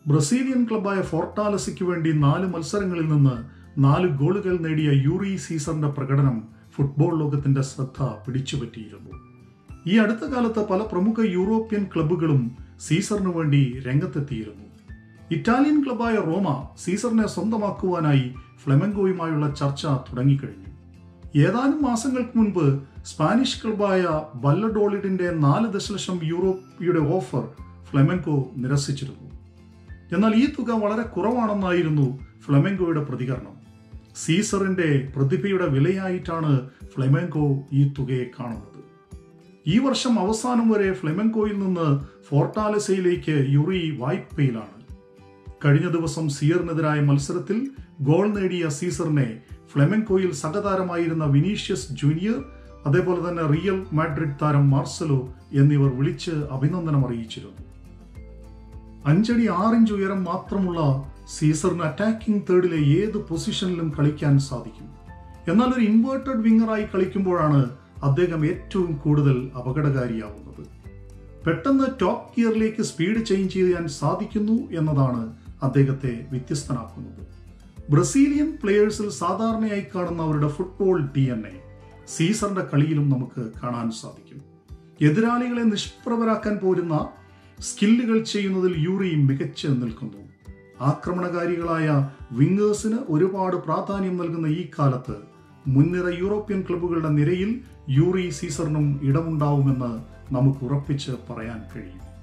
Brazilian ക്ലബായ ഫോർട്ടാലസിക്ക് വേണ്ടി നാല് മത്സരങ്ങളിൽ നിന്ന് നാല് ഗോളുകൾ നേടിയ യൂറി സീസറിന്റെ പ്രകടനം ഫുട്ബോൾ ലോകത്തിന്റെ ശ്രദ്ധ പിടിച്ചുപറ്റിയിരുന്നു ഈ അടുത്ത കാലത്ത് പല പ്രമുഖ യൂറോപ്യൻ ക്ലബ്ബുകളും സീസറിനു വേണ്ടി രംഗത്തെത്തിയിരുന്നു ഇറ്റാലിയൻ ക്ലബായ റോമ സീസറിനെ സ്വന്തമാക്കുവാനായി ഫ്ലെമൻഗോയുമായുള്ള ചർച്ച തുടങ്ങിക്കഴിഞ്ഞു ഏതാനും മാസങ്ങൾക്ക് മുൻപ് സ്പാനിഷ് ക്ലബായ ബല്ലഡോളിഡിന്റെ നാല് ദശലക്ഷം യൂറോയുടെ ഓഫർ ഫ്ലെമൻകോ നിരസിച്ചിരുന്നു എന്നാൽ ഈ തുക വളരെ കുറവാണെന്നായിരുന്നു ഫ്ലെമൻകോയുടെ പ്രതികരണം സീസറിന്റെ പ്രതിഭയുടെ വിലയായിട്ടാണ് ഫ്ലെമൻകോ ഈ തുകയെ കാണുന്നത് ഈ വർഷം അവസാനം വരെ ഫ്ലെമൻകോയിൽ നിന്ന് ഫോർട്ടാലസയിലേക്ക് യുറി വായ്പയിലാണ് കഴിഞ്ഞ ദിവസം സിയറിനെതിരായ മത്സരത്തിൽ ഗോൾ നേടിയ സീസറിനെ ഫ്ലെമൻകോയിൽ സഹതാരമായിരുന്ന വിനീഷ്യസ് ജൂനിയർ അതേപോലെ തന്നെ റിയൽ മാഡ്രിഡ് താരം മാർസലോ എന്നിവർ വിളിച്ച് അഭിനന്ദനം അറിയിച്ചിരുന്നു അഞ്ചടി ആറിഞ്ച് ഉയരം മാത്രമുള്ള സീസറിന് അറ്റാക്കിംഗ് തേർഡിലെ ഏത് പൊസിഷനിലും കളിക്കാൻ സാധിക്കും എന്നാൽ ഒരു ഇൻവേർട്ടഡ് വിങ്ങറായി കളിക്കുമ്പോഴാണ് അദ്ദേഹം ഏറ്റവും കൂടുതൽ അപകടകാരിയാവുന്നത് പെട്ടെന്ന് ടോപ്പ് ഗിയറിലേക്ക് സ്പീഡ് ചേഞ്ച് ചെയ്യാൻ സാധിക്കുന്നു എന്നതാണ് അദ്ദേഹത്തെ വ്യത്യസ്തനാക്കുന്നത് ബ്രസീലിയൻ പ്ലെയേഴ്സിൽ സാധാരണയായി കാണുന്ന അവരുടെ ഫുട്ബോൾ ഡി എൻ എ സീസറിന്റെ കളിയിലും നമുക്ക് കാണാൻ സാധിക്കും എതിരാളികളെ നിഷ്പ്രഭരാക്കാൻ പോരുന്ന സ്കില്ലുകൾ ചെയ്യുന്നതിൽ യൂറി മികച്ച് നിൽക്കുന്നു ആക്രമണകാരികളായ വിങ്ങേഴ്സിന് ഒരുപാട് പ്രാധാന്യം നൽകുന്ന ഈ കാലത്ത് മുൻനിര യൂറോപ്യൻ ക്ലബ്ബുകളുടെ നിരയിൽ യൂറി സീസറിനും ഇടമുണ്ടാവുമെന്ന് നമുക്ക് ഉറപ്പിച്ച് പറയാൻ കഴിയും